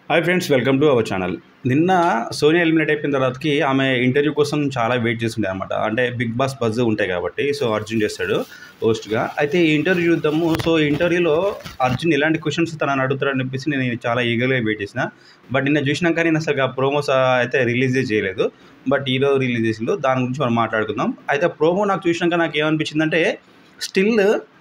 hi friends welcome to our channel నిన్న Sonia eliminate అయిపోయిన తర్వాతకి ఆమె ఇంటర్వ్యూ కోసం చాలా వెయిట్ చేస్తుండే అనమాట అంటే బిగ్ బాస్ బజ్ ఉంటాయి కాబట్టి సో అర్జున్ చేస్తాడు హోస్ట్గా అయితే ఈ ఇంటర్వ్యూ చూద్దాము సో ఈ ఇంటర్వ్యూలో అర్జున్ ఎలాంటి క్వశ్చన్స్ తనని అడుగుతాడని చెప్పేసి నేను చాలా ఈగర్గా వెయిట్ చేసిన బట్ నిన్న చూసినాక నేను అసలు ఆ ప్రోమోస్ అయితే రిలీజే చేయలేదు బట్ ఈరోజు రిలీజ్ చేసిండు దాని గురించి మనం మాట్లాడుకుందాం అయితే ప్రోమో నాకు చూసినాక నాకు ఏమనిపించిందంటే స్టిల్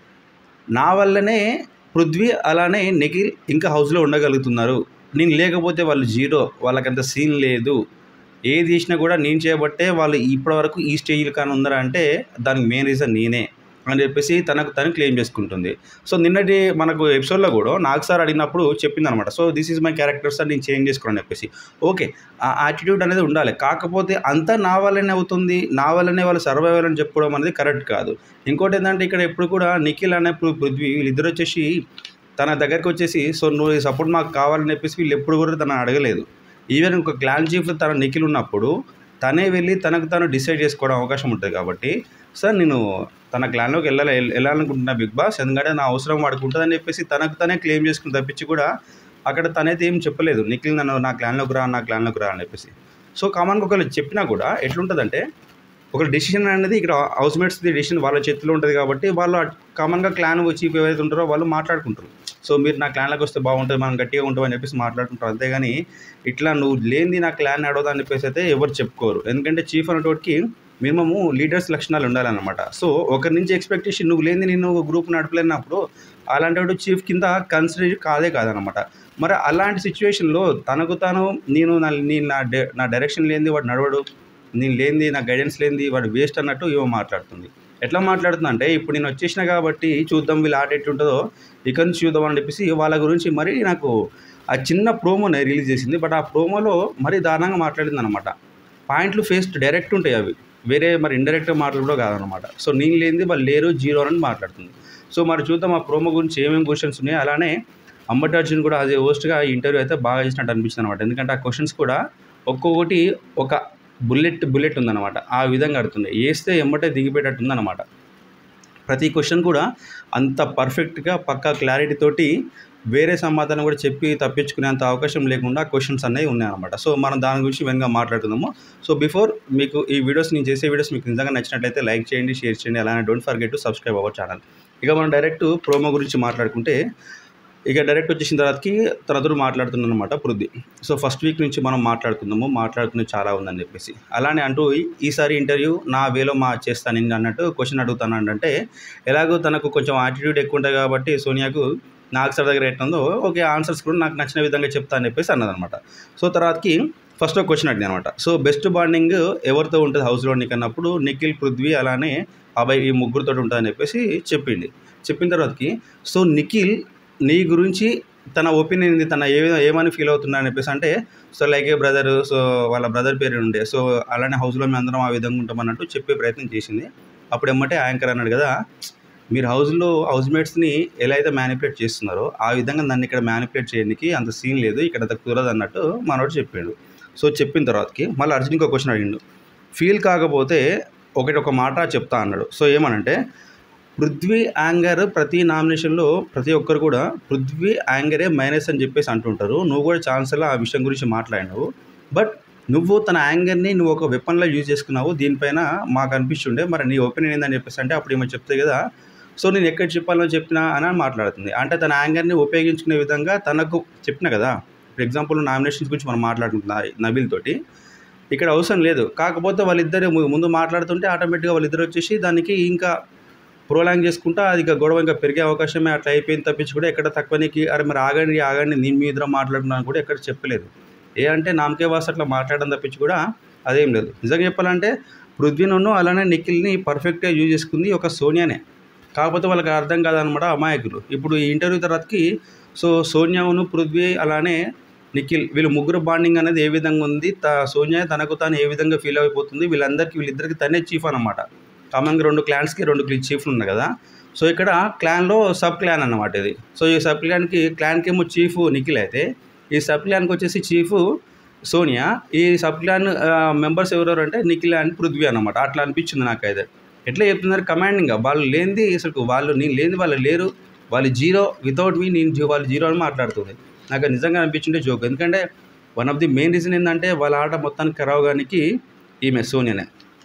నా వల్లనే పృథ్వీ అలానే నిఖిల్ ఇంకా హౌస్లో ఉండగలుగుతున్నారు నేను లేకపోతే వాళ్ళు జీరో వాళ్ళకంత సీన్ లేదు ఏది చేసినా కూడా నేను చేయబట్టే వాళ్ళు ఇప్పటివరకు ఈ స్టేజ్లో కానీ ఉన్నారా అంటే దానికి మెయిన్ రీజన్ నేనే అని చెప్పేసి తనకు తను క్లెయిమ్ చేసుకుంటుంది సో నిన్నటి మనకు ఎపిసోడ్లో కూడా నాకు సార్ అడిగినప్పుడు చెప్పింది అనమాట so this is my character sir నేను చేంజ్ చేసుకోవాలని చెప్పేసి ఓకే ఆ యాటిట్యూడ్ అనేది ఉండాలి కాకపోతే అంతా నా వల్లనే అవుతుంది నా వల్లనే వాళ్ళు సర్వైవల్ అని చెప్పుకోవడం అనేది కరెక్ట్ కాదు ఇంకోటి ఏంటంటే ఇక్కడ ఎప్పుడు కూడా నిఖిల్ అనే పృ- పృథ్వీ వీళ్ళిద్దరు వచ్చేసి తన దగ్గరికి వచ్చేసి సో నువ్వు ఈ సపోర్ట్ మాకు కావాలని చెప్పేసి వీళ్ళు ఎప్పుడు కూడా తను అడగలేదు ఈవెన్ ఒక క్లాన్ చీఫ్ తన నిఖిల్ ఉన్నప్పుడు తనే వెళ్ళి తనకు తాను డిసైడ్ చేసుకోవడం అవకాశం ఉంటుంది కాబట్టి సార్ నేను తన క్లాన్లోకి వెళ్ళాలి వెళ్ళాలనుకుంటున్నా బిగ్ బాస్ ఎందుకంటే నా అవసరం వాడికి ఉంటుందని చెప్పేసి తనకు తనే క్లెయిమ్ చేసుకుని తప్పించి కూడా అక్కడ తనైతే ఏం చెప్పలేదు నిఖిల్ నన్ను నా క్లాన్లోకి రా నా క్లాన్లోకి రా అని చెప్పేసి సో కామన్గా ఒకళ్ళు చెప్పినా కూడా ఎట్లుంటుందంటే ఒక డెసిషన్ అనేది ఇక్కడ హౌస్ మేట్స్ది డెసిషన్ వాళ్ళ చేతిలో ఉంటుంది కాబట్టి వాళ్ళు కామన్గా క్లాన్ వచ్చి ఎవరైతే ఉంటారో వాళ్ళు మాట్లాడుకుంటారు సో మీరు నా క్లాన్లోకి వస్తే బాగుంటుంది మనం గట్టిగా ఉంటామని చెప్పేసి మాట్లాడుకుంటారు అంతేగాని ఇట్లా నువ్వు లేనిది నా క్లాన్ అడవదని చెప్పేసి అయితే ఎవరు చెప్పుకోరు ఎందుకంటే చీఫ్ అనేటోటికి మినిమము లీడర్స్ లక్షణాలు ఉండాలన్నమాట సో ఒకరి నుంచి ఎక్స్పెక్టేషన్ నువ్వు లేని నేను ఒక గ్రూప్ నడపలేనప్పుడు అలాంటి వాడు చీఫ్ కింద కన్సిడర్ కాదే కాదనమాట మరి అలాంటి సిచ్యువేషన్లో తనకు తాను నేను నా నేను నా డై- నా డైరెక్షన్ లేనిది వాడు నడవడు నేను లేనిది నా గైడెన్స్ లేనిది వాడు వేస్ట్ అన్నట్టు ఏమో మాట్లాడుతుంది ఎట్లా మాట్లాడుతుంది అంటే ఇప్పుడు నేను వచ్చేసిన కాబట్టి చూద్దాం వీళ్ళు ఆట ఎట్లుంటుందో ఇక నుంచి చూద్దాం అని చెప్పేసి వాళ్ళ గురించి మరీ నాకు ఆ చిన్న ప్రోమోని రిలీజ్ చేసింది బట్ ఆ ప్రోమోలో మరీ దారుణంగా మాట్లాడింది అనమాట పాయింట్లు ఫేస్ డైరెక్ట్ ఉంటాయి అవి వేరే మరి ఇండైరెక్ట్గా మాటలు కూడా కాదనమాట సో నేను లేనిది వాళ్ళు లేరు జీరో అని మాట్లాడుతుంది సో మరి చూద్దాం ఆ ప్రోమో గురించి ఏమేమి క్వశ్చన్స్ ఉన్నాయి అలానే అంబటి అర్జున్ కూడా అదే హోస్ట్గా ఈ ఇంటర్వ్యూ అయితే బాగా చేసినట్టు అనిపించింది అనమాట ఎందుకంటే ఆ క్వశ్చన్స్ కూడా ఒక్కొక్కటి ఒక బుల్లెట్ బుల్లెట్ ఉందన్నమాట ఆ విధంగా అడుగుతుంది వేస్తే ఎమ్మటే దిగిపోయేటట్టు ఉందన్నమాట ప్రతి క్వశ్చన్ కూడా అంత పర్ఫెక్ట్గా పక్కా క్లారిటీ తోటి వేరే సమాధానం కూడా చెప్పి తప్పించుకునేంత అవకాశం లేకుండా క్వశ్చన్స్ అనేవి ఉన్నాయన్నమాట సో మనం దాని గురించి వెనుక మాట్లాడుకుందాము సో బిఫోర్ మీకు ఈ వీడియోస్ నేను చేసే వీడియోస్ మీకు నిజంగా నచ్చినట్లయితే లైక్ చేయండి షేర్ చేయండి అలానే don't forget to subscribe our channel ఇక మనం డైరెక్ట్ ప్రోమో గురించి మాట్లాడుకుంటే ఇక డైరెక్ట్ వచ్చేసిన తర్వాతకి తనతో మాట్లాడుతున్నాను అనమాట పృథ్వీ సో ఫస్ట్ వీక్ నుంచి మనం మాట్లాడుకుందాము మాట్లాడుకునేది చాలా ఉందని చెప్పేసి అలానే అంటూ ఈ- ఈసారి ఇంటర్వ్యూ నా వేలో మా చేస్తాను నేను అన్నట్టు క్వశ్చన్ అడుగుతాను అంటే ఎలాగో తనకు కొంచెం యాటిట్యూడ్ ఎక్కువ ఉంటుంది కాబట్టి సోనియాకు నాకు సార్ దగ్గర ఎట్లుందో ఓకే ఆన్సర్స్ కూడా నాకు నచ్చిన విధంగా చెప్తా అని చెప్పేసి అన్నదనమాట సో తర్వాతకి ఫస్ట్ ఒక క్వశ్చన్ అడిగింది అనమాట సో బెస్ట్ బాండింగ్ ఎవరితో ఉంటుంది హౌస్లో నీకు అన్నప్పుడు నిఖిల్ పృథ్వీ అలానే అబ్బాయి ఈ ముగ్గురితో ఉంటుందని చెప్పేసి చెప్పింది చెప్పిన తర్వాతకి సో నిఖిల్ నీ గురించి తన ఒపీనియన్ ఇది తన ఏ విధంగా ఏమని ఫీల్ అవుతున్నా అని చెప్పేసి అంటే so like a brother so వాళ్ళ బ్రదర్ పేరు ఉండే సో అలానే హౌస్లో మేము అందరం ఆ విధంగా ఉంటాం అన్నట్టు చెప్పే ప్రయత్నం చేసింది అప్పుడు ఏమంటే యాంకర్ అన్నాడు కదా మీరు హౌస్లో హౌస్ మేట్స్ని ఎలా అయితే మ్యానిపులేట్ చేస్తున్నారో ఆ విధంగా నన్ను ఇక్కడ మ్యానిపులేట్ చేయడానికి అంత సీన్ లేదు ఇక్కడ అంత కుదరదు అన్నట్టు మనోడు చెప్పాడు సో చెప్పిన తర్వాతకి మళ్ళీ అర్జున్ ఇంకో క్వశ్చన్ అడిగిండు ఫీల్ కాకపోతే ఒకటి ఒక మాట చెప్తా అన్నాడు సో ఏమనంటే పృథ్వీ యాంగర్ ప్రతి నామినేషన్లో ప్రతి ఒక్కరు కూడా పృథ్వీ యాంగరే మైనస్ అని చెప్పేసి అంటుంటారు నువ్వు కూడా ఛాన్స్లో ఆ విషయం గురించి మాట్లాడినావు బట్ నువ్వు తన యాంగర్ని నువ్వు ఒక వెపన్లో యూజ్ చేసుకున్నావు దీనిపైన మాకు అనిపిస్తుండే మరి నీ ఒపీనియన్ ఏందని చెప్పేసి అంటే అప్పుడు ఏమో చెప్తే కదా సో నేను ఎక్కడ చెప్పాలో చెప్పినా అని మాట్లాడుతుంది అంటే తన యాంగర్ని ఉపయోగించుకునే విధంగా తనకు చెప్పిన కదా ఫర్ ఎగ్జాంపుల్ నామినేషన్స్ గురించి మనం మాట్లాడుకుంటున్నా నబీల్ తోటి ఇక్కడ అవసరం లేదు కాకపోతే వాళ్ళిద్దరు ము- ముందు మాట్లాడుతుంటే ఆటోమేటిక్గా వాళ్ళిద్దరు వచ్చేసి దానికి ఇంకా ప్రోలాంగ్ చేసుకుంటా అది ఇంకా గొడవ ఇంకా పెరిగే అవకాశమే అట్లా అయిపోయింది తప్పించి కూడా ఎక్కడ తక్కువనికి అరే మరి ఆగండి ఆగండి నేను మీ ఇద్దరు మాట్లాడుతున్నాను కూడా ఎక్కడ చెప్పలేదు ఏ అంటే నామకే వాస్ అట్లా మాట్లాడడం తప్పించి కూడా అదేం లేదు నిజంగా చెప్పాలంటే పృథ్వీను అలానే నిఖిల్ని పర్ఫెక్ట్గా యూజ్ చేసుకుంది ఒక సోనియానే కాకపోతే వాళ్ళకి అర్థం కాదనమాట అమాయకులు ఇప్పుడు ఈ ఇంటర్వ్యూ తర్వాతకి సో సోనియాను పృథ్వీ అలానే నిఖిల్ వీళ్ళు ముగ్గురు బాండింగ్ అనేది ఏ విధంగా ఉంది త సోనియా తనకు తాను ఏ విధంగా ఫీల్ అయిపోతుంది వీళ్ళందరికీ వీళ్ళిద్దరికి తనే చీఫ్ అనమాట కామన్గా రెండు క్లాన్స్కి రెండు చీఫ్లు ఉన్నాయి కదా సో ఇక్కడ క్లాన్లో సబ్ క్లాన్ అన్నమాట ఇది సో ఈ సబ్ క్లాన్కి క్లాన్కి ఏమో చీఫ్ నిఖిల్ అయితే ఈ సబ్ క్లాన్కి వచ్చేసి చీఫ్ సోనియా ఈ సబ్ క్లాన్ మెంబర్స్ ఎవరెవరు అంటే నిఖిల్ అండ్ పృథ్వీ అనమాట అట్లా అనిపించింది నాకైతే ఎట్లా చెప్తున్నారు కమాండింగ్ వాళ్ళు లేనిది అసలు వాళ్ళు నేను లేనిది వాళ్ళు లేరు వాళ్ళు జీరో వితౌట్ మీ నేను జీ- వాళ్ళు జీరో అని మాట్లాడుతుంది నాకు అది నిజంగా అనిపించిండే జోక్ ఎందుకంటే one of the main reason ఏంటంటే వాళ్ళ ఆట మొత్తానికి ఖరాబ్ కానికి ఈమె సోనియానే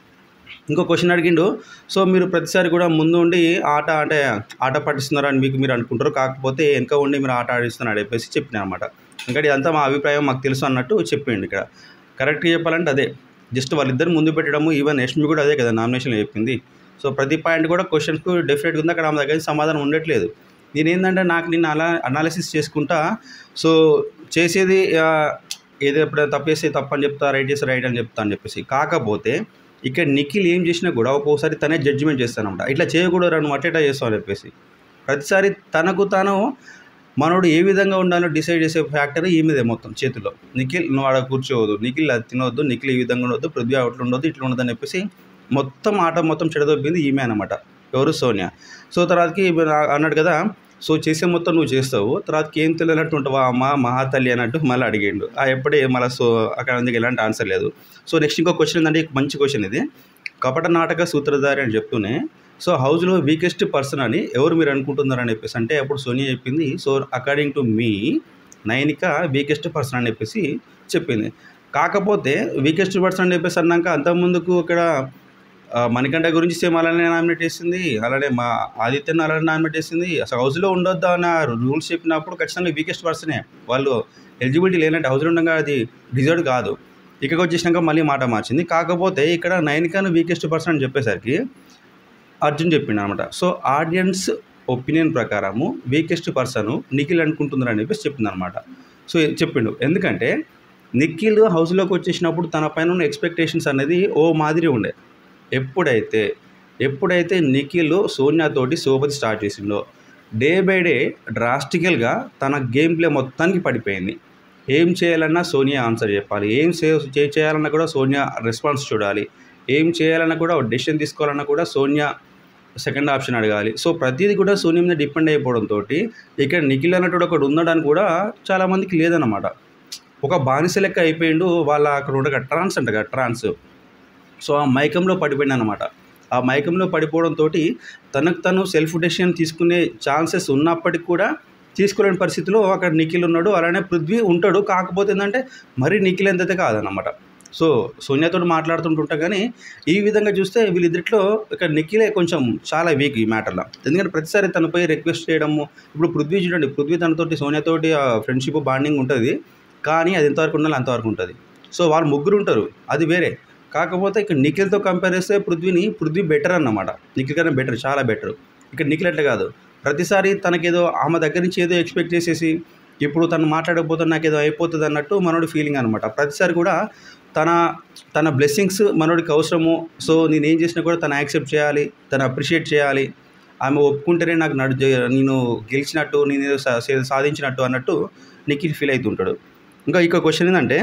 ఇంకో క్వశ్చన్ అడిగిండు సో మీరు ప్రతిసారి కూడా ముందు ఉండి ఆట అంటే ఆట పట్టిస్తున్నారని మీకు మీరు అనుకుంటారు కాకపోతే వెనక ఉండి మీరు ఆట ఆడిస్తున్నారు అని చెప్పేసి చెప్పిన అనమాట ఇంకా ఇదంతా మా అభిప్రాయం మాకు తెలుసు అన్నట్టు చెప్పిండు ఇక్కడ కరెక్ట్గా చెప్పాలంటే అదే జస్ట్ వాళ్ళిద్దరు ముందు పెట్టడము ఈవెన్ యష్మి కూడా అదే కదా నామినేషన్లో చెప్పింది సో ప్రతి పాయింట్ కూడా క్వశ్చన్స్కు డెఫినెట్గా ఉంది అక్కడ ఆమె దగ్గర నుంచి సమాధానం ఉండట్లేదు నేను ఏంటంటే నాకు నిన్న అలా అనాలిసిస్ చేసుకుంటా సో చేసేది ఆ, ఏదో ఎప్పుడైనా తప్పు చేస్తే తప్పు అని చెప్తా రైట్ చేస్తే రైట్ అని చెప్తా అని చెప్పేసి కాకపోతే ఇక్కడ నిఖిల్ ఏం చేసినా కూడా ఒక్కోసారి తనే జడ్జిమెంట్ చేస్తానమాట ఇట్లా చేయకూడదు నువ్వు అట్టేటా చేస్తావు అని చెప్పేసి ప్రతిసారి తనకు తాను మనోడు ఏ విధంగా ఉండాలో డిసైడ్ చేసే ఫ్యాక్టర్ ఈమెదే మొత్తం చేతిలో నిఖిల్ నువ్వు ఆడ కూర్చోవద్దు నిఖిల్ అది తినవద్దు నిఖిల్ ఈ విధంగా ఉండొద్దు పృథ్వీ అట్లా ఉండొద్దు ఇట్లా ఉండదు అని చెప్పేసి మొత్తం ఆట మొత్తం చెడదొబ్బింది ఈమె అనమాట ఎవరు సోనియా సో తర్వాతకి ఈమె నా- అన్నాడు కదా సో చేసే మొత్తం నువ్వు చేస్తావు తర్వాతకి ఏం తెలియనట్టు ఉంటావా అమ్మ మహాతల్లి అన్నట్టు మళ్ళీ అడిగిండు ఆ ఎప్పుడే మళ్ళీ సో అక్కడ అందుకు ఎలాంటి ఆన్సర్ లేదు సో నెక్స్ట్ ఇంకో క్వశ్చన్ ఏంటంటే మంచి క్వశ్చన్ ఇది కపట నాటక సూత్రధారి అని చెప్తూనే సో హౌస్లో వీకెస్ట్ పర్సన్ అని ఎవరు మీరు అనుకుంటున్నారు అని చెప్పేసి అంటే అప్పుడు సోనియా చెప్పింది so according to me Nainika weakest person అని చెప్పేసి చెప్పింది కాకపోతే వీకెస్ట్ పర్సన్ అని చెప్పేసి అన్నాక అంతకుముందుకు ఇక్కడ ఆ, మణికంఠ గురించి సేమ్ అలానే నామినేట్ చేసింది అలానే మా ఆదిత్యను అలానే నామినేట్ చేసింది అసలు హౌస్లో ఉండొద్దా అన్న రూల్స్ చెప్పినప్పుడు ఖచ్చితంగా వీకెస్ట్ పర్సనే వాళ్ళు ఎలిజిబిలిటీ లేనట్టు హౌస్లో ఉండగా అది డిజర్వ్ కాదు ఇక్కడికి వచ్చేసినాక మళ్ళీ మాట మార్చింది కాకపోతే ఇక్కడ నైన్కాను వీకెస్ట్ పర్సన్ అని చెప్పేసరికి అర్జున్ చెప్పిండు అనమాట సో ఆడియన్స్ ఒపీనియన్ ప్రకారము వీకెస్ట్ పర్సన్ నిఖిల్ అనుకుంటున్నారు అని చెప్పేసి చెప్పింది అనమాట సో చెప్పిండు ఎందుకంటే నిఖిల్ హౌస్లోకి వచ్చేసినప్పుడు తన పైన ఉన్న ఎక్స్పెక్టేషన్స్ అనేది ఓ మాదిరి ఉండే ఎప్పుడైతే ఎప్పుడైతే నిఖిల్ సోనియాతోటి సోపతి స్టార్ట్ చేసిండో డే బై డే డ్రాస్టికల్గా తన గేమ్ ప్లే మొత్తానికి పడిపోయింది ఏం చేయాలన్నా సోనియా ఆన్సర్ చెప్పాలి ఏం చే- చే- చేయాలన్నా కూడా సోనియా రెస్పాన్స్ చూడాలి ఏం చేయాలన్నా కూడా డెసిషన్ తీసుకోవాలన్నా కూడా సోనియా సెకండ్ ఆప్షన్ అడగాలి సో ప్రతిదీ కూడా సోనియా మీద డిపెండ్ అయిపోవడంతో ఇక్కడ నిఖిల్ అన్నట్టు ఒకడు ఉండడానికి కూడా చాలామందికి లేదన్నమాట ఒక బానిస లెక్క అయిపోయిండు వాళ్ళ అక్కడ ఉండగా ట్రాన్స్ అంట కదా ట్రాన్స్ సో ఆ మైకంలో పడిపోయింది అనమాట ఆ మైకంలో పడిపోవడంతో తనకు తను సెల్ఫ్ డెసిషన్ తీసుకునే ఛాన్సెస్ ఉన్నప్పటికీ కూడా తీసుకోలేని పరిస్థితిలో అక్కడ నిఖిల్ ఉన్నాడు అలానే పృథ్వీ ఉంటాడు కాకపోతే ఏంటంటే మరీ నిఖిల్ ఎంతైతే కాదనమాట సో సోనియాతో మాట్లాడుతుంటుంటా కానీ ఈ విధంగా చూస్తే వీళ్ళిద్దరిలో ఇక్కడ నిఖిలే కొంచెం చాలా వీక్ ఈ మ్యాటర్లో ఎందుకంటే ప్రతిసారి తనపై రిక్వెస్ట్ చేయడము ఇప్పుడు పృథ్వీ చూడండి పృథ్వీ తనతోటి సోనియాతోటి ఫ్రెండ్షిప్ బాండింగ్ ఉంటుంది కానీ అది ఎంతవరకు ఉండాలి అంతవరకు ఉంటుంది సో వాళ్ళు ముగ్గురు ఉంటారు అది వేరే కాకపోతే ఇక్కడ నిఖిల్తో కంపేర్ చేస్తే పృథ్వీని పృథ్వీ బెటర్ అన్నమాట నిఖిల్ కన్నా బెటర్ చాలా బెటర్ ఇక్కడ నిఖిల్ అట్లా కాదు ప్రతిసారి తనకేదో ఆమె దగ్గర నుంచి ఏదో ఎక్స్పెక్ట్ చేసేసి ఇప్పుడు తను మాట్లాడకపోతే నాకు ఏదో అయిపోతుంది అన్నట్టు మనోడి ఫీలింగ్ అనమాట ప్రతిసారి కూడా తన తన బ్లెస్సింగ్స్ మనోడికి అవసరము సో నేను ఏం చేసినా కూడా తను యాక్సెప్ట్ చేయాలి తను అప్రిషియేట్ చేయాలి ఆమె ఒప్పుకుంటేనే నాకు నడు నేను గెలిచినట్టు నేను ఏదో సా- సా- సాధించినట్టు అన్నట్టు నిఖిల్ ఫీల్ అవుతుంటాడు ఇంకా ఇంకో క్వశ్చన్ ఏంటంటే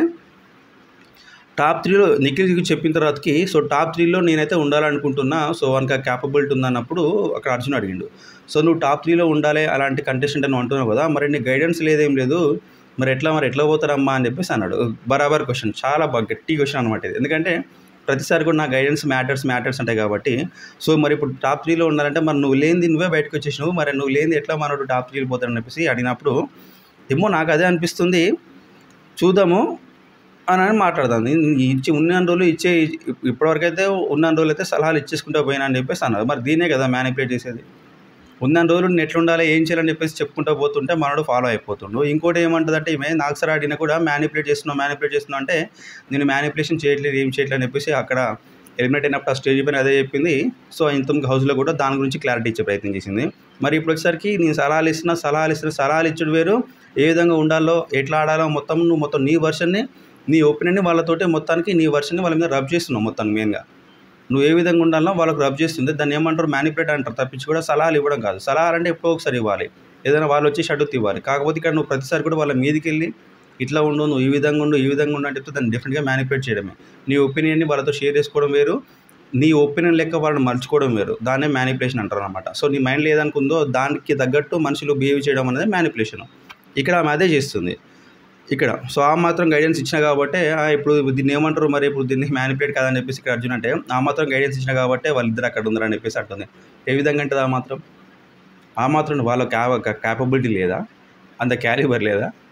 టాప్ త్రీలో నిఖిల్ చెప్పిన తర్వాతకి సో టాప్ త్రీలో నేనైతే ఉండాలనుకుంటున్నా సో మనకు క్యాపబిలిటీ ఉందన్నప్పుడు అక్కడ అర్జున్ అడిగిండు సో నువ్వు టాప్ త్రీలో ఉండాలి అలాంటి కంటెస్టెంట్ అని అంటున్నావు కదా మరి నీ గైడెన్స్ లేదేం లేదు మరి ఎట్లా మరి ఎట్లా పోతారమ్మా అని చెప్పేసి అన్నాడు బరాబర్ క్వశ్చన్ చాలా బాగా గట్టి క్వశ్చన్ అనమాట ఇది ఎందుకంటే ప్రతిసారి కూడా నా గైడెన్స్ మ్యాటర్స్ మ్యాటర్స్ ఉంటాయి కాబట్టి సో మరి ఇప్పుడు టాప్ త్రీలో ఉండాలంటే మరి నువ్వు లేనిది నువ్వే బయటకు వచ్చేసినావు మరి నువ్వు లేనిది ఎట్లా మనోడు టాప్ త్రీలో పోతాడని చెప్పేసి అడిగినప్పుడు ఏమో నాకు అదే అనిపిస్తుంది చూద్దాము అని అని మాట్లాడదాం నేను ఇచ్చి ఉన్న రోజులు ఇచ్చే ఇప్పటివరకు అయితే ఉన్న రోజులు అయితే సలహాలు ఇచ్చేసుకుంటూ పోయినా అని చెప్పేసి అన్నారు మరి దీనే కదా మ్యానిపులేట్ చేసేది ఉన్న రోజులు నేను ఎట్లా ఉండాలి ఏం చేయాలని చెప్పేసి చెప్పుకుంటూ పోతుంటే మనోడు ఫాలో అయిపోతుండు ఇంకోటి ఏమంటుందంటే ఈమె నాకు సార్ ఆడినా కూడా మ్యానిపులేట్ చేస్తున్నావు మ్యానిపులేట్ చేస్తున్నావు అంటే నేను మ్యానిపులేషన్ చేయట్లేదు ఏం చేయట్లేదు అని చెప్పేసి అక్కడ ఎలిమినేట్ అయినప్పుడు ఆ స్టేజ్ పైన అదే చెప్పింది సో ఇంత హౌస్లో కూడా దాని గురించి క్లారిటీ ఇచ్చే ప్రయత్నం చేసింది మరి ఇప్పుడు వచ్చేసరికి నేను సలహాలు ఇస్తున్నా సలహాలు ఇస్తున్నా సలహాలు ఇచ్చుడు వేరు ఏ విధంగా ఉండాలో ఎట్లా ఆడాలో మొత్తం నువ్వు మొత్తం నీ వర్షన్ని నీ ఒపీనియన్ని వాళ్ళతోటి మొత్తానికి నీ వర్షన్ని వాళ్ళ మీద రబ్ చేస్తున్నావు మొత్తానికి మెయిన్గా నువ్వు ఏ విధంగా ఉండాలో వాళ్ళకి రబ్ చేస్తుంది దాన్ని ఏమంటారు మ్యానిపులేట్ అంటారు తప్పించి కూడా సలహాలు ఇవ్వడం కాదు సలహాలు అంటే ఎప్పుడో ఒకసారి ఇవ్వాలి ఏదైనా వాళ్ళు వచ్చి షడ్డుత్ ఇవ్వాలి కాకపోతే ఇక్కడ నువ్వు ప్రతిసారి కూడా వాళ్ళ మీదకి వెళ్ళి ఇట్లా ఉండు నువ్వు ఈ విధంగా ఉండు ఈ విధంగా ఉండు అంటే చెప్తే దాన్ని డెఫినెట్గా మ్యానిపులేట్ చేయడమే నీ ఒపీనియన్ని వాళ్ళతో షేర్ చేసుకోవడం వేరు నీ ఒపీనియన్ లెక్క వాళ్ళని మలుచుకోవడం వేరు దాన్నే మ్యానిపులేషన్ అంటారు అనమాట సో నీ మైండ్లో ఏదనుకుందో దానికి తగ్గట్టు మనుషులు బిహేవ్ చేయడం అనేది మ్యానిపులేషన్ ఇక్కడ ఆమె అదే చేస్తుంది ఇక్కడ సో ఆ మాత్రం గైడెన్స్ ఇచ్చిన కాబట్టి ఆ, ఇప్పుడు దీన్ని ఏమంటారు మరి ఇప్పుడు దీన్ని మ్యానిపులేట్ కాదని చెప్పేసి ఇక్కడ అర్జున్ అంటే ఆ మాత్రం గైడెన్స్ ఇచ్చిన కాబట్టి వాళ్ళిద్దరు అక్కడ ఉందని చెప్పేసి అంటుంది ఏ విధంగా ఉంటుంది ఆ మాత్రం ఆ మాత్రం వాళ్ళ క్యా క్యాపబిలిటీ లేదా అంత క్యాలిబర్ లేదా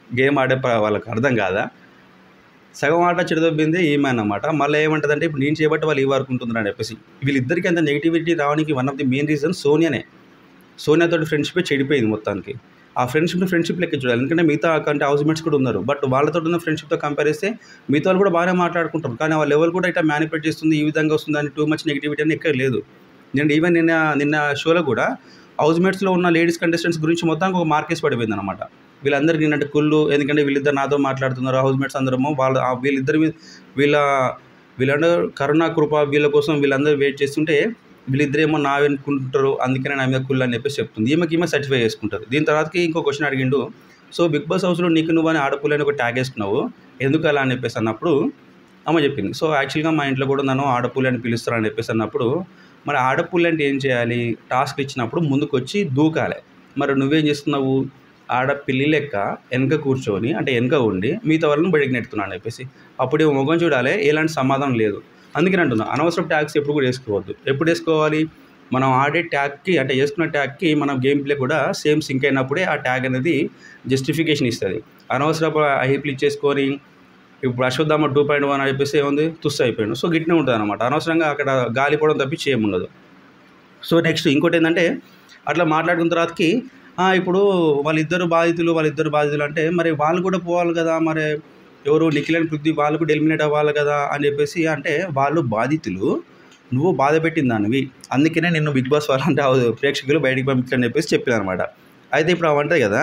గేమ్ ఆడే ప- వాళ్ళకి అర్థం కాదా సగం ఆట చెడదొబ్బింది ఈమె అన్నమాట మళ్ళీ ఏమంటదంటే ఇప్పుడు నేను చేయబట్టి వాళ్ళు ఈ వరకు ఉంటుందని అని చెప్పేసి వీళ్ళిద్దరికి అంత నెగిటివిటీ రావడానికి one of the main reason సోనియానే సోనియా తోటి ఫ్రెండ్షిప్ చెడిపోయింది మొత్తానికి ఆ ఫ్రెండ్షిప్ని ఫ్రెండ్షిప్ లెక్క చూడాలి ఎందుకంటే మిగతా కంటే హౌస్ మేట్స్ కూడా ఉన్నారు బట్ వాళ్ళతో ఉన్న ఫ్రెండ్షిప్తో కంపేర్ చేస్తే మిగతా వాళ్ళు కూడా బాగానే మాట్లాడుకుంటారు కానీ వాళ్ళ లెవెల్ కూడా ఇట్లా మ్యానిపులేట్ చేస్తుంది ఈ విధంగా వస్తుంది అని టూ మచ్ నెగిటివిటీ అని ఎక్కడ లేదు నేను ఈవెన్ నిన్న నిన్న షోలో కూడా హౌస్ మేట్స్లో ఉన్న లేడీస్ కంటెస్టెంట్స్ గురించి మొత్తానికి ఒక మార్కేస్ పడిపోయింది అనమాట వీళ్ళందరికీ నిన్నటి కుళ్ళు ఎందుకంటే వీళ్ళిద్దరు నాతో మాట్లాడుతున్నారు హౌస్ మేట్స్ అందరము వాళ్ళ ఆ వీళ్ళిద్దరి మీద- వీళ్ళ వీళ్ళందరూ కరుణా కృప వీళ్ళ కోసం వీళ్ళందరూ వెయిట్ చేస్తుంటే వీళ్ళిద్దరేమో నా వెనుకుంటారు అందుకనే నా మీద కుళ్ళు అని చెప్పేసి చెప్తుంది ఈమెకి ఈమె సర్టిఫై చేసుకుంటారు దీని తర్వాతకి ఇంకో క్వశ్చన్ అడిగిండు సో బిగ్ బాస్ హౌస్లో నీకు నువ్వు అని ఆడపుల్లని ఒక ట్యాగ్ వేసుకున్నావు ఎందుకు అలా అని చెప్పేసి అన్నప్పుడు అమ్మ చెప్పింది సో యాక్చువల్గా మా ఇంట్లో కూడా నన్ను ఆడపుల్లి అని పిలుస్తారని చెప్పేసి అన్నప్పుడు మరి ఆడపుల్లి అంటే ఏం చేయాలి టాస్క్ ఇచ్చినప్పుడు ముందుకు వచ్చి దూకాలి మరి నువ్వేం చేస్తున్నావు ఆడపిల్లి లెక్క వెనక కూర్చొని అంటే వెనక ఉండి మిగతా వాళ్ళని బయటకు నెడుతున్నాను అని చెప్పేసి అప్పుడు ఈ ముఖం చూడాలి ఎలాంటి సమాధానం లేదు అందుకని అంటున్నా అనవసరం ట్యాగ్స్ ఎప్పుడు కూడా వేసుకోవద్దు ఎప్పుడు వేసుకోవాలి మనం ఆడే ట్యాగ్కి అంటే వేసుకున్న ట్యాగ్కి మనం గేమ్ ప్లే కూడా సేమ్ సింక్ అయినప్పుడే ఆ ట్యాగ్ అనేది జస్టిఫికేషన్ ఇస్తుంది అనవసరపు హైప్లు ఇచ్చేసుకొని ఇప్పుడు అశ్వత్థామ టూ పాయింట్ వన్ అని చెప్పేసి ఏముంది తుస్సు అయిపోయాడు సో గిట్నే ఉంటుంది అనమాట అనవసరంగా అక్కడ గాలిపోవడం తప్పించి ఏముండదు సో నెక్స్ట్ ఇంకోటి ఏంటంటే అట్లా మాట్లాడుకున్న తర్వాతకి "ఆ, ఇప్పుడు వాళ్ళిద్దరు బాధితులు వాళ్ళిద్దరు బాధితులు అంటే మరి వాళ్ళు కూడా పోవాలి కదా మరి ఎవరు నిఖిల్ అండ్ పృథ్వీ వాళ్ళు కూడా ఎలిమినేట్ అవ్వాలి కదా అని చెప్పేసి అంటే వాళ్ళు బాధితులు నువ్వు బాధ పెట్టిన దానివి అందుకనే నిన్ను బిగ్ బాస్ వాళ్ళంటే ఆ ప్రేక్షకులు బయటికి పంపించని చెప్పేసి చెప్పాను అనమాట అయితే ఇప్పుడు అవంటాయి కదా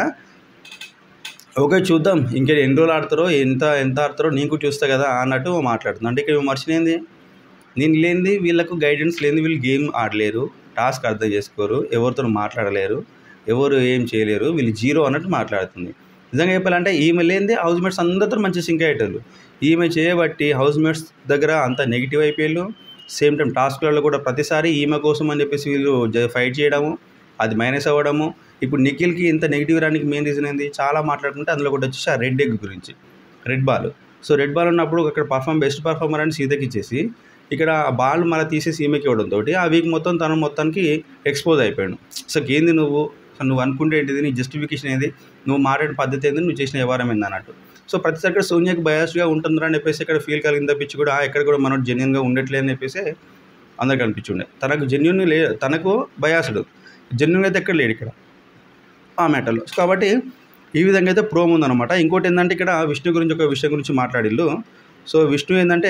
ఓకే చూద్దాం ఇంకా ఎన్ని రోజులు ఆడతారో ఎంత ఎంత ఆడతారో నీకు చూస్తా కదా అన్నట్టు మాట్లాడుతుంది అంటే ఇక్కడ మర్చిపోయింది నేను లేనిది వీళ్ళకు గైడెన్స్ లేనిది వీళ్ళు గేమ్ ఆడలేరు టాస్క్ అర్థం చేసుకోరు ఎవరితో మాట్లాడలేరు ఎవరు ఏం చేయలేరు వీళ్ళు జీరో అన్నట్టు మాట్లాడుతుంది నిజంగా చెప్పాలంటే ఈమె లేనిది హౌస్ మేట్స్ అందరితో మంచి సింక్ అయ్యేటోళ్ళు ఈమె చేయబట్టి హౌస్ మేట్స్ దగ్గర అంత నెగిటివ్ అయిపోయారు సేమ్ టైం టాస్క్లలో కూడా ప్రతిసారి ఈమె కోసం అని చెప్పేసి వీళ్ళు జ- ఫైట్ చేయడము అది మైనస్ అవ్వడము ఇప్పుడు నిఖిల్కి ఇంత నెగిటివ్ రానికి మెయిన్ రీజన్ ఏంది చాలా మాట్లాడుకుంటే అందులో కూడా వచ్చేసి ఆ రెడ్ ఎగ్ గురించి red ball so red ball ఉన్నప్పుడు అక్కడ పర్ఫామ్ బెస్ట్ పర్ఫార్మర్ అని సీతకి ఇచ్చేసి ఇక్కడ ఆ బాల్ మళ్ళీ తీసేసి ఈమెకి ఇవ్వడంతో ఆ వీక్ మొత్తం తను మొత్తానికి ఎక్స్పోజ్ అయిపోయాడు సో ఏంది నువ్వు అసలు నువ్వు అనుకుంటే ఏంటిది నీ జస్టిఫికేషన్ ఏంది నువ్వు మాట్లాడే పద్ధతి ఏంది నువ్వు చేసిన వ్యవహారం ఏంది అన్నట్టు సో ప్రతిసారి ఇక్కడ సోనియాకి బయాస్గా ఉంటుందిరా అని చెప్పేసి ఇక్కడ ఫీల్ కలిగిన తప్పించి కూడా "ఆ, ఎక్కడ కూడా మనోడు జెన్యున్గా ఉండట్లే అని చెప్పేసి అందరికి అనిపించుండే తనకు జెన్యున్ లే తనకు బయాసుడు జెన్యున్ అయితే ఎక్కడ లేడు ఇక్కడ ఆ మ్యాటర్లో కాబట్టి ఈ విధంగా అయితే ప్రోమ్ ఉందన్నమాట ఇంకోటి ఏంటంటే ఇక్కడ విష్ణు గురించి ఒక విషయం గురించి మాట్లాడిల్లు సో విష్ణు ఏంటంటే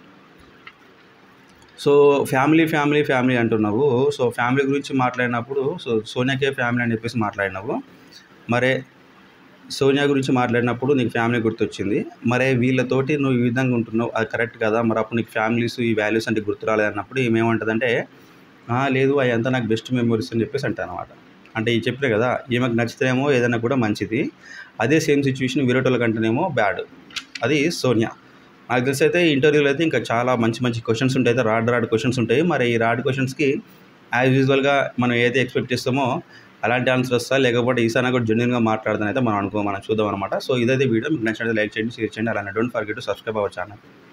సో ఫ్యామిలీ ఫ్యామిలీ ఫ్యామిలీ అంటున్నావు సో ఫ్యామిలీ గురించి మాట్లాడినప్పుడు సో సోనియాకే ఫ్యామిలీ అని చెప్పేసి మాట్లాడినావు మరే సోనియా గురించి మాట్లాడినప్పుడు నీకు ఫ్యామిలీ గుర్తొచ్చింది మరే వీళ్ళతోటి నువ్వు ఈ విధంగా ఉంటున్నావు అది కరెక్ట్ కదా మరి అప్పుడు నీకు ఫ్యామిలీస్ ఈ వాల్యూస్ అంటే గుర్తు రాలేదన్నప్పుడు ఏమేమంటుందంటే "ఆ, లేదు అవి అంతా నాకు బెస్ట్ మెమరీస్ అని చెప్పేసి అంటాను అనమాట అంటే ఈ చెప్పిన కదా ఈమెకు నచ్చితేనేమో ఏదైనా కూడా మంచిది అదే సేమ్ సిచ్యువేషన్ విరాట్ కంటేనేమో బ్యాడ్ అది సోనియా నాకు తెలిసి అయితే ఇంటర్వ్యూలో అయితే ఇంకా చాలా మంచి మంచి క్వశ్చన్స్ ఉంటాయి అయితే రాడ్ రాడ్ క్వశ్చన్స్ ఉంటాయి మరి ఈ రాడ్ క్వశ్చన్స్కి యాజ్ యూజువల్గా మనం ఏదైతే ఎక్స్పెక్ట్ చేస్తామో అలాంటి ఆన్సర్ వస్తా లేకపోతే ఈసారి కూడా జెన్యున్గా మాట్లాడదని అయితే మనం అనుకో మనం చూద్దాం అనమాట సో ఇదైతే వీడియో మీకు నచ్చినట్టు లైక్ చేయండి షేర్ చేయండి అలానే don't forget to subscribe our channel